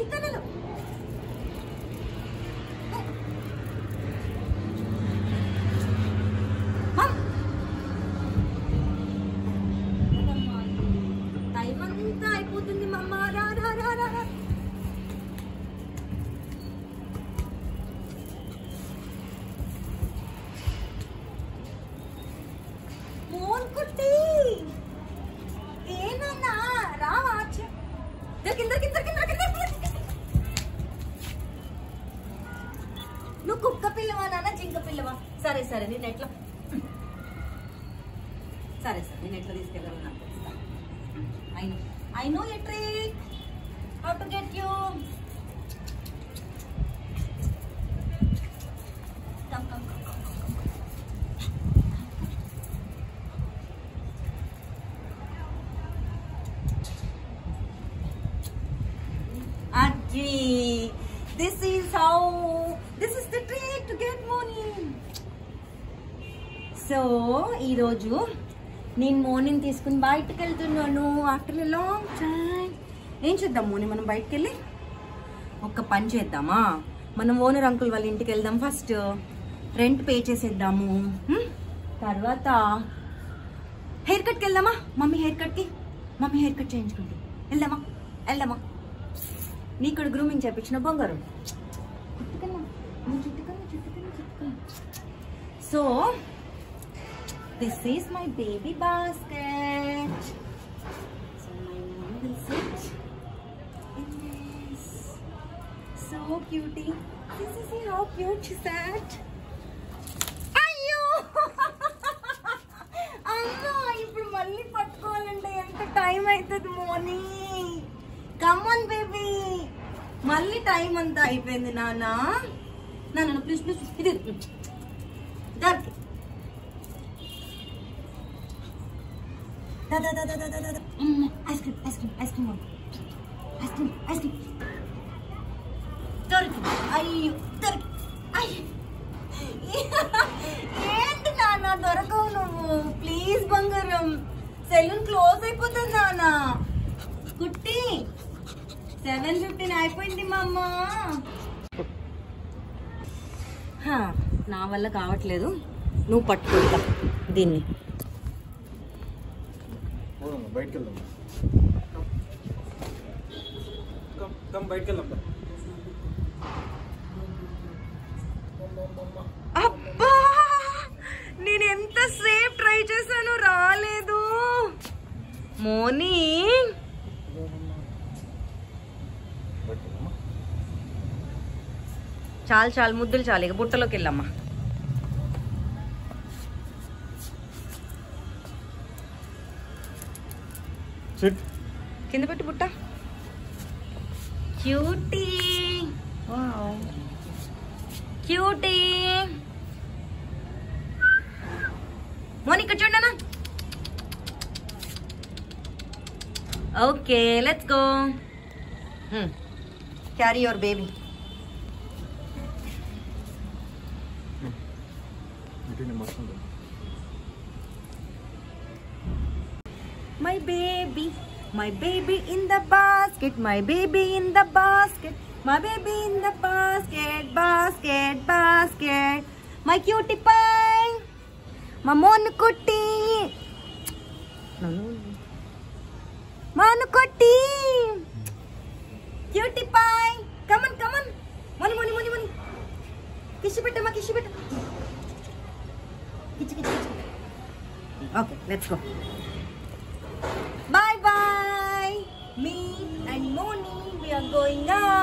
చిటికనలు మమ్. అదమ్మా, time అంతా అయిపోతుంది మమ్మ రా రా రా రా రా. మోన్ కుట్టి ఏనన్నా రావా ఛ. దొరికింది దొరికింది దొరికింది దొరికింది దొరికింది. నువ్వు కుక్క పిల్లవా నాన్న జింక పిల్లవా సరే సరే నేను ఎట్లా సరే సరే నేను ఎట్లా తీసుకెళ్ళాలి నాకు తెలుసా I know I know a trick how to get you come come come Aji, this is how, this is the trick to get money. So ఈరోజు నేను మార్నింగ్ తీసుకుని బయటకు వెళ్తున్నాను ఆఫ్టర్ ఎ లాంగ్ టైం ఏం చేద్దాం మోని మనం బయటకు వెళ్ళి ఒక్క పని చేద్దామా మనం ఓనర్ అంకుల్ వాళ్ళ ఇంటికి వెళ్దాం ఫస్ట్ రెంట్ పే చేసేద్దాము హ్మ్? తర్వాత హెయిర్ కట్కి వెళ్దామా మమ్మీ హెయిర్ కట్కి మమ్మీ హెయిర్ కట్ చేయించుకుంటాం వెళ్దామా వెళ్దామా నీ ఇక్కడ గ్రూమింగ్ చేయించిన బంగారం చుట్టుకన్నా నువ్వు చుట్టుకన్నా చుట్టుకన్నా చుట్టుకన్నా so this is my baby basket so my mom will sit in this. So cutie. This is how cute she sat. అయ్యో అమ్మా ఇప్పుడు మళ్ళీ పట్టుకోవాలంటే ఎంత టైం అవుతుంది మోనీ కమ్మన్ బేబీ మళ్ళీ టైం అంతా అయిపోయింది నాన్న నాన్న ప్లీజ్ ప్లీజ్ ఇది దర్కి దా దా దా దా దా దా దా ice cream ice cream ice cream ice cream ice cream దొరికి అయ్యో దొరికి అయ్యో ఏంటి నాన్న దొరకవు నువ్వు ప్లీజ్ బంగారం సెలూన్ క్లోజ్ అయిపోతుంది నాన్న కుట్టి సెవెన్ ఫిఫ్టీన్ అయిపోయింది మా అమ్మ హా, నా వల్ల కావట్లేదు నువ్వు పట్టుకుంటా దీన్ని పోదాం, బయటికి వెళ్దాం కమ్, కమ్ బయటికి వెళ్దాం దా. అబ్బా నేను ఎంత సేఫ్ ట్రై చేశాను రాలేదు మోనీ బయటికి వెళ్దామా? చాలు చాలు ముద్దులు చాలు ఇక బుట్టలోకి వెళ్ళమ్మా సిట్ కింద పెట్టి బుట్ట క్యూటీ క్యూటీ మోని ఇక్కడ చూడనా okay let's go carry your baby ఇటు నేను మస్తు ఉంటుంది. My baby, my baby in the basket, my baby in the basket, my baby in the basket, basket, basket. My cutie pie, my monukutti. No, no, no. Monukutti. Cutie pie. Come on, come on. Money, money, money, money. కిసి పెట్టమ్మా కిసి పెట్ట కిచి కిచి కిచి okay let's go Bye bye. Me and Moni, we are going out.